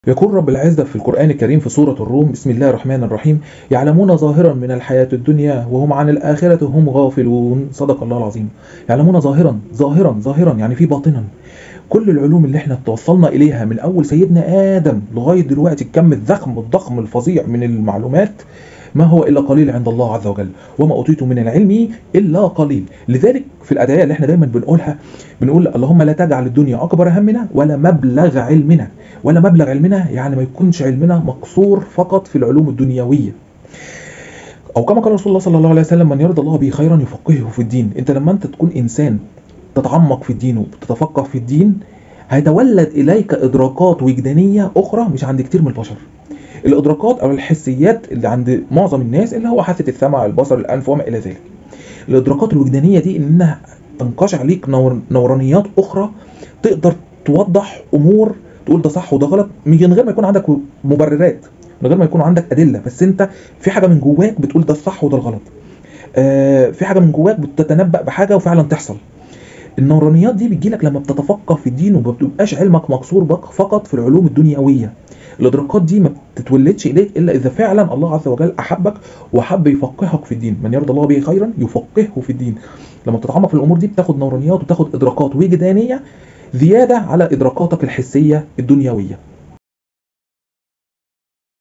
يقول رب العزة في القرآن الكريم في سورة الروم بسم الله الرحمن الرحيم يعلمون ظاهرا من الحياة الدنيا وهم عن الآخرة هم غافلون صدق الله العظيم يعلمون ظاهرا ظاهرا ظاهرا يعني في باطنا كل العلوم اللي احنا توصلنا إليها من أول سيدنا آدم لغاية دلوقتي الكم الضخم الضخم الفظيع من المعلومات ما هو إلا قليل عند الله عز وجل وما أوتيت من العلم إلا قليل لذلك في الأدعية اللي احنا دايما بنقولها بنقول اللهم لا تجعل الدنيا أكبر همنا ولا مبلغ علمنا ولا مبلغ علمنا يعني ما يكونش علمنا مقصور فقط في العلوم الدنيوية أو كما قال رسول الله صلى الله عليه وسلم من يرضى الله به خيرا يفقهه في الدين أنت لما أنت تكون إنسان تتعمق في الدين وتتفقه في الدين هيتولد إليك إدراكات وجدانية أخرى مش عند كتير من البشر الادراكات او الحسيات اللي عند معظم الناس اللي هو حاسه السمع البصر الانف وما الى ذلك الادراكات الوجدانيه دي انها تنقش عليك نور نورانيات اخرى تقدر توضح امور تقول ده صح وده غلط من غير ما يكون عندك مبررات من غير ما يكون عندك ادله بس انت في حاجه من جواك بتقول ده الصح وده الغلط آه في حاجه من جواك بتتنبأ بحاجه وفعلا تحصل النورانيات دي بتجيلك لما بتتفقه في الدين وما بتبقاش علمك مقصور فقط في العلوم الدنيويه الادراكات دي ما بتتولدش اليك الا اذا فعلا الله عز وجل احبك وحب يفقهك في الدين من يرضى الله به خيرا يفقهه في الدين لما بتتعمق في الامور دي بتاخد نورانيات وبتاخد ادراكات وجدانيه زياده على ادراكاتك الحسيه الدنيويه